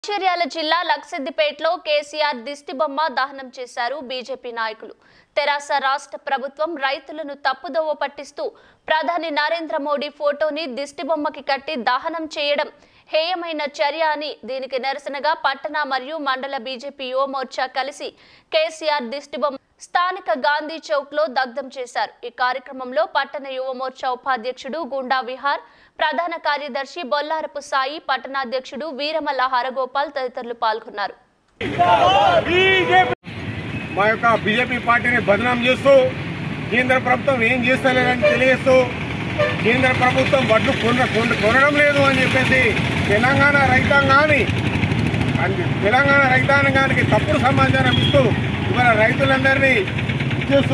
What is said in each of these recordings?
మంచిర్యాల జిల్లా లక్సిద్దిపేటలో కేసీఆర్ దిష్టిబొమ్మ దహనం చేశారు బీజేపీ నాయకులు తెరాస రాష్ట్ర ప్రభుత్వం రైతులను తప్పుదోవ పట్టిస్తూ ప్రధాని నరేంద్ర మోడీ ఫోటోని దిష్టిబొమ్మకి కట్టి దహనం చేయడం హేయమైన చర్య అని దీనికి నిరసనగా పట్టణ మరియు మండల బీజేపీ యువ మోర్చా కలిసి కేసీఆర్ దిష్టిబొమ్మ స్థానిక గాంధీ చౌక్ లో దగ్ధం చేశారు ఈ కార్యక్రమంలో పట్టణ యువ మోర్చా ఉపాధ్యక్షుడు గుండా విహార్ ప్రధాన కార్యదర్శి బొల్లారపు సాయి పట్టణాధ్యక్షుడు వీరమల్ల హరగోపాల్ తదితరులు పాల్గొన్నారు మా యొక్క బీజేపీ పార్టీని బదనాం చేస్తూ కేంద్ర ప్రభుత్వం ఏం చేస్తలేదని తెలియజేస్తూ కేంద్ర ప్రభుత్వం వడ్లు కొన కొన- కొనడం లేదు అని చెప్పేసి తెలంగాణ రైతాంగాన్ని అంది- తెలంగాణ రైతాంగానికి తప్పుడు సమాచారం ఇస్తూ ఇవాళ రైతులందరినీ ఇచ్చేస్తూ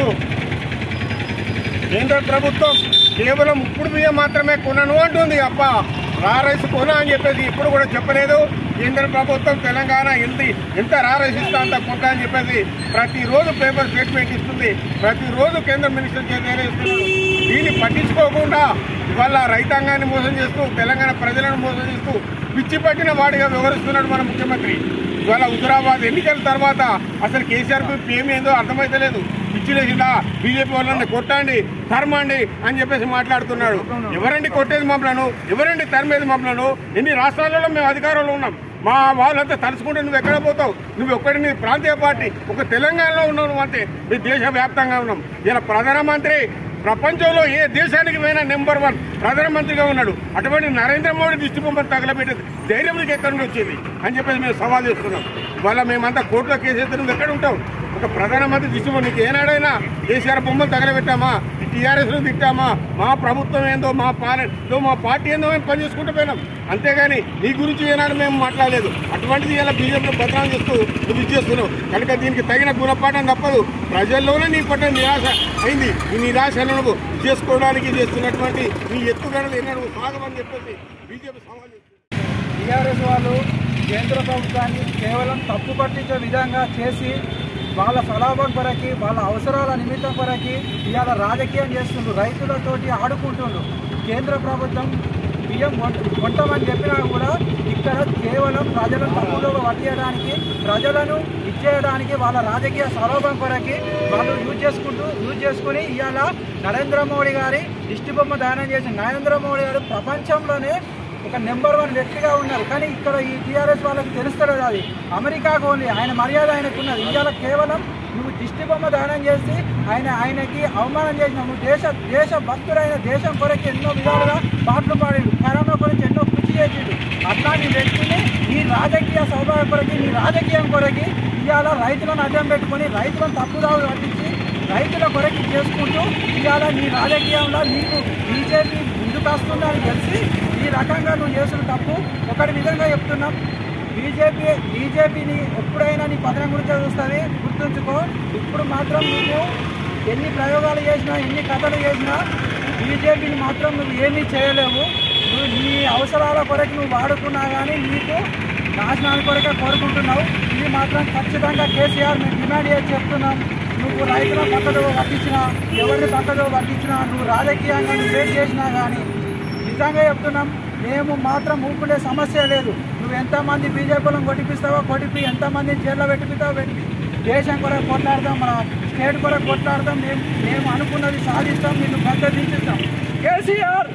కేంద్ర ప్రభుత్వం కేవలం ఇప్పుడు బియ్యం మాత్రమే కొనను అంటుంది అప్ప రా రైస్ కొన అని చెప్పేసి ఇప్పుడు కూడా చెప్పలేదు కేంద్ర ప్రభుత్వం తెలంగాణ ఎంత ఎంత రా రైస్ ఇస్తా అంత కొంత అని చెప్పేసి ప్రతిరోజు పేపర్ స్టేట్మెంట్ ఇస్తుంది ప్రతిరోజు కేంద్ర మినిస్టర్ చేత ఇస్తున్నారు దీన్ని పట్టించుకోకుండా ఇవాళ రైతాంగాన్ని మోసం చేస్తూ తెలంగాణ ప్రజలను మోసం చేస్తూ పిచ్చి పట్టిన వాడిగా వ్యవహరిస్తున్నాడు మన ముఖ్యమంత్రి ఇవాళ హుజరాబాద్ ఎన్నికల తర్వాత అసలు కేసీఆర్ పీఎం ఏందో అర్థమైతలేదు పిచ్చిలేసిందా బీజేపీ వాళ్ళని కొట్టండి తరమండి అని చెప్పేసి మాట్లాడుతున్నాడు ఎవరండి కొట్టేది మమ్మలను ఎవరండి తరిమేది మమ్మలను ఎన్ని రాష్ట్రాలలో మేము అధికారంలో ఉన్నాం మా వాళ్ళంతా తలుచుకుంటే నువ్వు ఎక్కడ పోతావు నువ్వు ఒక్కడి నీ ప్రాంతీయ పార్టీ ఒక తెలంగాణలో ఉన్నావు నువ్వు అంతే మీ దేశవ్యాప్తంగా ఉన్నాం ఇలా ప్రధానమంత్రి ప్రపంచంలో ఏ దేశానికి పోయినా నెంబర్ వన్ ప్రధానమంత్రిగా ఉన్నాడు అటువంటి నరేంద్ర మోడీ దిష్టి బొమ్మను తగలబెట్టేది ధైర్యం నీకు ఎక్కడి నుండి వచ్చేది అని చెప్పేసి మేము సవాల్ చేస్తున్నాం ఇవాళ మేమంతా కోర్టులో కేసు ఎత్తే నువ్వు ఎక్కడ ఉంటావు ఒక ప్రధానమంత్రి దిష్టి బొమ్మ నీకు ఏనాడైనా కేసీఆర్ బొమ్మలు తగలబెట్టామా టీఆర్ఎస్ ను తిట్టామా మా ప్రభుత్వం ఏందో మా పాలన మా పార్టీ ఏందో మేము పనిచేసుకుంటూ పోయినాం అంతేగాని నీ గురించి ఏనాడు మేము మాట్లాడలేదు అటువంటిది ఇలా బీజేపీ బదనాం చేస్తూ నువ్వు ఇచ్చేస్తున్నావు కనుక దీనికి తగిన గుణపాఠం తప్పదు ప్రజల్లోనే నీ పట్ల నిరాశ అయింది ఈ నిరాశను నువ్వు చేసుకోవడానికి చేస్తున్నటువంటి నీ ఎత్తుగడలు ఎన్నడూ సాగమని చెప్పేసి బీజేపీ సవాల్ చేస్తుంది టీఆర్ఎస్ వాళ్ళు కేంద్ర ప్రభుత్వాన్ని కేవలం తప్పు పట్టించే విధంగా చేసి వాళ్ళ స్వలాభం కొరకి వాళ్ళ అవసరాల నిమిత్తం కొరకి ఇవాళ రాజకీయం చేస్తుండ్రు రైతులతోటి ఆడుకుంటుండ్రు కేంద్ర ప్రభుత్వం బియ్యం కొం- కొంటామని చెప్పినా కూడా ఇక్కడ కేవలం ప్రజలను తప్పులో పట్టియడానికి ప్రజలను ఇచ్చేయడానికి వాళ్ళ రాజకీయ స్వలాభం కొరకి వాళ్ళు యూజ్ చేసుకుంటూ యూజ్ చేసుకుని ఇవాళ నరేంద్ర మోడీ గారి దిష్టి బొమ్మ దానం చేసి నరేంద్ర మోడీ గారు ప్రపంచంలోనే ఒక నెంబర్ వన్ వ్యక్తిగా ఉన్నారు కానీ ఇక్కడ ఈ టీఆర్ఎస్ వాళ్ళకి తెలుస్తలేదు అది అమెరికాకు ఓన్లీ ఆయన మర్యాద ఆయనకు ఉన్నది ఇవాళ కేవలం నువ్వు దిష్టి బొమ్మ దానం చేసి ఆయన ఆయనకి అవమానం చేసినావు నువ్వు దేశ దేశ భక్తుడైన దేశం కొరకు ఎన్నో విధాలుగా పాటలు పాడిండు కరోనా గురించి ఎన్నో కృషి చేసిండు అట్లాంటి వ్యక్తిని నీ రాజకీయ సౌభాగ్య కొరకి నీ రాజకీయం కొరకి ఇవాళ రైతులను అడ్డం పెట్టుకొని రైతులను తప్పుదావు పట్టించి రైతుల కొరకి చేసుకుంటూ ఇవాళ నీ రాజకీయంలో నీకు బీజేపీ ముందుకు వస్తుందని తెలిసి ఈ రకంగా నువ్వు చేసిన తప్పు ఒకటి విధంగా చెప్తున్నాం బీజేపీ బీజేపీని ఎప్పుడైనా నీ పతనం గురించి చూస్తుంది గుర్తుంచుకో ఇప్పుడు మాత్రం నువ్వు ఎన్ని ప్రయోగాలు చేసినా ఎన్ని కథలు చేసినా బీజేపీని మాత్రం నువ్వు ఏమీ చేయలేవు నువ్వు నీ అవసరాల కొరకు నువ్వు వాడుకున్నా కానీ నీకు నాశనాల కొరకే కోరుకుంటున్నావు ఇది మాత్రం ఖచ్చితంగా కేసీఆర్ మేము డిమాండ్ చేసి చెప్తున్నాం నువ్వు రైతుల పక్కదో పట్టించినా ఎవరిని పక్కదో పట్టించినా నువ్వు రాజకీయంగా నువ్వు ఏం చేసినా కానీ నిజంగా చెప్తున్నాం మేము మాత్రం ఊపుకునే సమస్య లేదు నువ్వు ఎంతమంది బీజేపీలను కొట్టిపిస్తావో కొట్టిపి ఎంతమందిని జైల్లో పెట్టిపిస్తావో పెట్టిపి దేశం కొరకు కొట్లాడతాం మన స్టేట్ కొరకు కొట్లాడతాం మేము మేము అనుకున్నది సాధిస్తాం నిన్ను పెద్ద దించుతాం KCR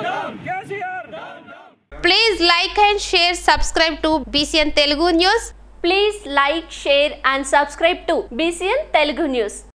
KCR Please like and share, subscribe to BCN Telugu News. Please like share and subscribe to BCN Telugu news